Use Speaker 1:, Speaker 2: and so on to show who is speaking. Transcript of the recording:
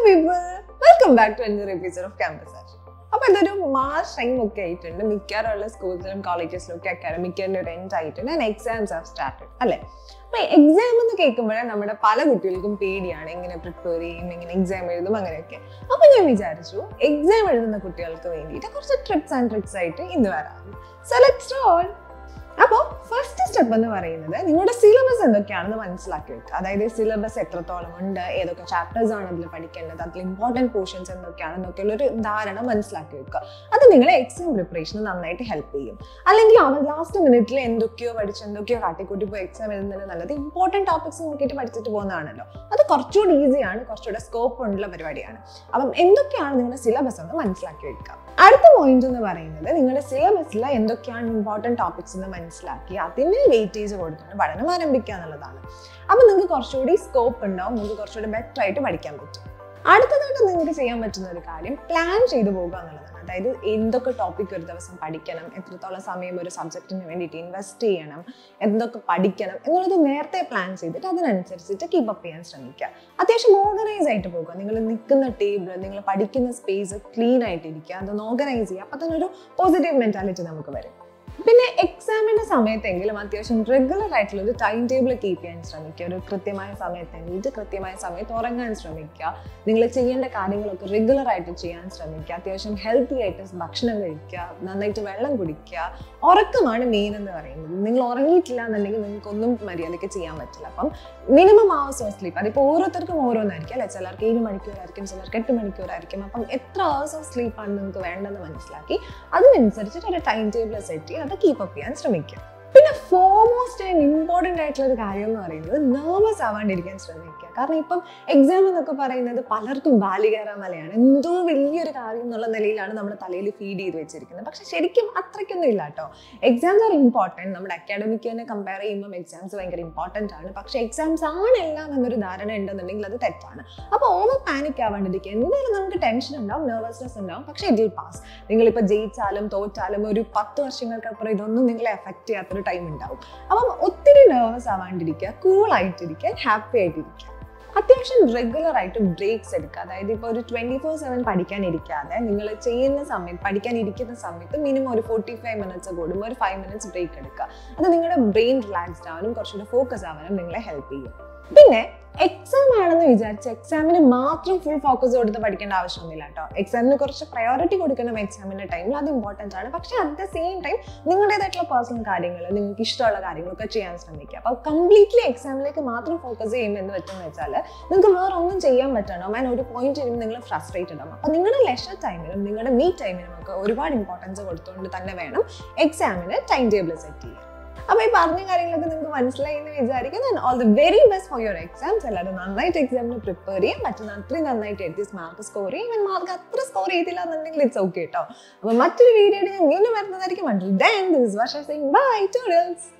Speaker 1: people welcome back to അഞ്ചർ episode of campus ആർ അപ്പൊ ഇതൊരു മാർച്ച് ടൈം ഒക്കെ ആയിട്ടുണ്ട് മിക്കവാറുള്ള സ്കൂൾസിലും കോളേജസിലും ഒക്കെ അക്കാഡമിക് ഇയറിന്റെ ഒരു എൻഡ് ആയിട്ടുണ്ട് ആൻഡ് എക്സാംസ് ആർ സ്റ്റാർട്ടഡ് അല്ലെ അപ്പൊ എക്സാം എന്ന് കേൾക്കുമ്പോഴേ നമ്മുടെ പല കുട്ടികൾക്കും പേടിയാണ് എങ്ങനെ പ്രിപ്പയർ ചെയ്യും എങ്ങനെ എക്സാം എഴുതും അങ്ങനെയൊക്കെ അപ്പൊ ഞാൻ വിചാരിച്ചു എക്സാം എഴുതുന്ന കുട്ടികൾക്ക് വേണ്ടിയിട്ട് കുറച്ച് ട്രിപ്സ് ആൻഡ് ട്രിക്സ് ആയിട്ട് ഇന്ന് വരാം സോ ലെറ്റ്സ് റോൾ അപ്പോൾ ഫസ്റ്റ് സ്റ്റെപ്പ് എന്ന് പറയുന്നത് നിങ്ങളുടെ സിലബസ് എന്തൊക്കെയാണെന്ന് മനസ്സിലാക്കി വെക്കുക അതായത് സിലബസ് എത്രത്തോളം ഉണ്ട് ഏതൊക്കെ ചാപ്റ്റേഴ്സ് ആണ് അതിൽ പഠിക്കേണ്ടത് അതിൽ ഇമ്പോർട്ടൻറ്റ് പോർഷൻസ് എന്തൊക്കെയാണെന്നൊക്കെയുള്ള ഒരു ധാരണ മനസ്സിലാക്കി വെക്കുക അത് നിങ്ങളെ എക്സാം പ്രിപ്പറേഷന് നന്നായിട്ട് ഹെൽപ്പ് ചെയ്യും അല്ലെങ്കിൽ അവൻ ലാസ്റ്റ് മിനിറ്റിൽ എന്തൊക്കെയോ പഠിച്ച് എന്തൊക്കെയോ കാട്ടിക്കൂട്ടി പോയി എക്സാം എഴുതുന്നതിന് നല്ലത് ഇമ്പോർട്ടൻറ്റ് ടോപ്പിക്സ് നോക്കിയിട്ട് പഠിച്ചിട്ട് പോകുന്നതാണല്ലോ അത് കുറച്ചുകൂടി ഈസിയാണ് കുറച്ചുകൂടെ സ്കോപ്പ് ഉള്ള പരിപാടിയാണ് അപ്പം എന്തൊക്കെയാണ് നിങ്ങളുടെ സിലബസ് എന്ന് മനസ്സിലാക്കി വെക്കുക അടുത്ത പോയിന്റ് എന്ന് പറയുന്നത് നിങ്ങളുടെ സിലബസിൽ എന്തൊക്കെയാണ് ഇമ്പോർട്ടൻറ്റ് ടോപ്പിക്സ് എന്ന് മനസ്സിലാക്കി അതിന് വെയിറ്റേജ് കൊടുത്തിട്ട് പഠനം ആരംഭിക്കുക എന്നുള്ളതാണ് അപ്പം നിങ്ങൾക്ക് കുറച്ചുകൂടി സ്കോപ്പ് ഉണ്ടാവും നിങ്ങൾക്ക് കുറച്ചുകൂടി ബെറ്റർ ആയിട്ട് പഠിക്കാൻ പറ്റും അടുത്തതായിട്ട് നിങ്ങൾക്ക് ചെയ്യാൻ പറ്റുന്ന ഒരു കാര്യം പ്ലാൻ ചെയ്തു പോകുക എന്നുള്ളതാണ് അതായത് എന്തൊക്കെ ടോപ്പിക് ഒരു ദിവസം പഠിക്കണം എത്രത്തോളം സമയം ഒരു സബ്ജക്റ്റിന് വേണ്ടിയിട്ട് ഇൻവെസ്റ്റ് ചെയ്യണം എന്തൊക്കെ പഠിക്കണം എന്നുള്ളത് നേരത്തെ പ്ലാൻ ചെയ്തിട്ട് അതിനനുസരിച്ചിട്ട് കീപ്പ് അപ്പ് ചെയ്യാൻ ശ്രമിക്കുക അത്യാവശ്യം ഓർഗനൈസ് ആയിട്ട് പോകുക നിങ്ങൾ നിൽക്കുന്ന ടേബിൾ നിങ്ങൾ പഠിക്കുന്ന സ്പേസ് ക്ലീൻ ആയിട്ടിരിക്കുക അതൊന്ന് ഓർഗനൈസ് ചെയ്യുക അപ്പം തന്നെ ഒരു പോസിറ്റീവ് മെൻറ്റാലിറ്റി നമുക്ക് വരും പിന്നെ എക്സാമിന്റെ സമയത്തെങ്കിലും അത്യാവശ്യം റെഗുലർ ആയിട്ടുള്ള ഒരു ടൈം ടേബിൾ കീപ്പ് ചെയ്യാൻ ശ്രമിക്കുക ഒരു കൃത്യമായ സമയത്ത് എണീറ്റ് കൃത്യമായ സമയത്ത് ഉറങ്ങാൻ ശ്രമിക്കുക നിങ്ങൾ ചെയ്യേണ്ട കാര്യങ്ങളൊക്കെ റെഗുലർ ആയിട്ട് ചെയ്യാൻ ശ്രമിക്കുക അത്യാവശ്യം ഹെൽത്തി ആയിട്ട് ഭക്ഷണം കഴിക്കുക നന്നായിട്ട് വെള്ളം കുടിക്കുക ഉറക്കമാണ് മെയിൻ എന്ന് പറയുന്നത് നിങ്ങൾ ഉറങ്ങിയിട്ടില്ല എന്നുണ്ടെങ്കിൽ നിങ്ങൾക്ക് ഒന്നും മര്യാദയ്ക്ക് ചെയ്യാൻ പറ്റില്ല അപ്പം മിനിമം അവേഴ്സ് ഓഫ് സ്ലീപ്പ് അതിപ്പോൾ ഓരോരുത്തർക്കും ഓരോന്നായിരിക്കും അല്ലെ ചിലർക്ക് ഏഴ് മണിക്കൂറായിരിക്കും ചിലർക്ക് എട്ട് മണിക്കൂറായിരിക്കും അപ്പം എത്ര അവേഴ്സ് ഓഫ് സ്ലീപ്പാണ് നിങ്ങൾക്ക് വേണ്ടതെന്ന് മനസ്സിലാക്കി അതിനനുസരിച്ചിട്ട് ഒരു ടൈം ടേബിൾ സെറ്റ് ചെയ്ത് അത് കീപ്പ് അപ്പ് ചെയ്യാൻ ശ്രമിക്കുക പിന്നെ ഫോർമോസ്റ്റ് ആൻഡ് ഇമ്പോർട്ടൻ്റ് ആയിട്ടുള്ള ഒരു കാര്യം എന്ന് പറയുന്നത് നെർവസ് ആവാണ്ടിരിക്കാൻ ശ്രമിക്കുക കാരണം ഇപ്പം എക്സാം എന്നൊക്കെ പറയുന്നത് പലർക്കും ബാലികേറ മലയാണ് എന്തോ വലിയൊരു കാര്യം എന്നുള്ള നിലയിലാണ് നമ്മുടെ തലയിൽ ഫീഡ് ചെയ്ത് വെച്ചിരിക്കുന്നത് പക്ഷെ ശരിക്കും അത്രയ്ക്കൊന്നും ഇല്ല കേട്ടോ എക്സാംസ് ആർ ഇമ്പോർട്ടൻറ്റ് നമ്മുടെ അക്കാഡമിക് തന്നെ കമ്പയർ ചെയ്യുമ്പോൾ എക്സാംസ് ഭയങ്കര ഇമ്പോർട്ടൻ്റ് ആണ് പക്ഷെ എക്സാംസ് ആണ് എല്ലാം എന്നൊരു ധാരണ ഉണ്ടെന്നുണ്ടെങ്കിൽ അത് തെറ്റാണ് അപ്പോൾ ഓവർ പാനിക് ആവാണ്ടിരിക്കുക എന്തായാലും നമുക്ക് ടെൻഷൻ ഉണ്ടാവും നെർവസ്നെസ് ഉണ്ടാവും പക്ഷേ ഇറ്റ് വിൽ പാസ് നിങ്ങളിപ്പോൾ ജയിച്ചാലും തോറ്റാലും ഒരു പത്ത് വർഷങ്ങൾക്കപ്പുറം ഇതൊന്നും നിങ്ങളെ എഫക്റ്റ് ചെയ്യാത്തൊരു ടൈം ഉണ്ടാവും അപ്പം ഒത്തിരി നെർവസ് ആവാണ്ടിരിക്കുക കൂൾ ആയിട്ടിരിക്കുക ഹാപ്പി ആയിട്ടിരിക്കുക അത്യാവശ്യം റെഗുലർ ആയിട്ട് ബ്രേക്സ് എടുക്കുക അതായത് ഇപ്പോൾ ഒരു ട്വൻറ്റി ഫോർ സെവൻ പഠിക്കാൻ ഇരിക്കാതെ നിങ്ങൾ ചെയ്യുന്ന സമയത്ത് പഠിക്കാൻ ഇരിക്കുന്ന സമയത്ത് മിനിമം ഒരു ഫോർട്ടി ഫൈവ് മിനിറ്റ്സ് കൂടുമ്പോൾ ഒരു ഫൈവ് മിനിറ്റ്സ് ബ്രേക്ക് എടുക്കുക അത് നിങ്ങളുടെ ബ്രെയിൻ റിലാക്സ്ഡ് ആവാനും കുറച്ചുകൂടി ഫോക്കസ് ആവാനും നിങ്ങളെ ഹെൽപ്പ് ചെയ്യും പിന്നെ എക്സാം ആണെന്ന് വിചാരിച്ച് എക്സാമിന് മാത്രം ഫുൾ ഫോക്കസ് കൊടുത്ത് പഠിക്കേണ്ട ആവശ്യമൊന്നുമില്ല കേട്ടോ എക്സാമിന് കുറച്ച് പ്രയോറിറ്റി കൊടുക്കണം എക്സാമിന്റെ ടൈമിൽ അത് ഇമ്പോർട്ടൻ്റ് ആണ് പക്ഷെ അറ്റ് ദ സെയിം ടൈം നിങ്ങളുടേതായിട്ടുള്ള പേഴ്സണൽ കാര്യങ്ങൾ നിങ്ങൾക്ക് ഇഷ്ടമുള്ള കാര്യങ്ങളൊക്കെ ചെയ്യാൻ ശ്രമിക്കുക അപ്പോൾ കംപ്ലീറ്റ്ലി എക്സാമിലേക്ക് മാത്രം ഫോക്കസ് ചെയ്യുമ്പോൾ എന്ത് പറ്റുമെന്ന് വെച്ചാൽ നിങ്ങൾക്ക് വേറെ ഒന്നും ചെയ്യാൻ പറ്റണം ആൻഡ് ഒരു പോയിന്റ് ചെയ്യുമ്പോൾ നിങ്ങൾ ഫ്രസ്ട്രേറ്റഡ് ആവും അപ്പോൾ നിങ്ങളുടെ ലെഷർ ടൈമിലും നിങ്ങളുടെ മീ ടൈമിലും ഒക്കെ ഒരുപാട് ഇമ്പോർട്ടൻസ് കൊടുത്തുകൊണ്ട് തന്നെ വേണം എക്സാമിന് ടൈം ടേബിൾ സെറ്റ് ചെയ്യാൻ അപ്പോൾ ഈ പറഞ്ഞ കാര്യങ്ങളൊക്കെ നിങ്ങൾക്ക് മനസ്സിലായി എന്ന് വിചാരിക്കുന്നു all the very best for your exams എല്ലാവരും നന്നായിട്ട് എക്സാമിന് പ്രിപ്പയർ ചെയ്യും പറ്റുന്ന അത്രയും നന്നായിട്ട് എഴുതി മാർക്ക് സ്കോർ ചെയ്യും ഇവൻ മാർക്ക് അത്ര സ്കോർ ചെയ്തില്ല എന്നുണ്ടെങ്കിൽ ഇറ്റ്സ് ഓക്കെ കേട്ടോ അപ്പോൾ മറ്റൊരു വീഡിയോ ഞാൻ വീണ്ടും വരുന്നതായിരിക്കും ദെൻ ദിസ് വർഷം ബൈ ടു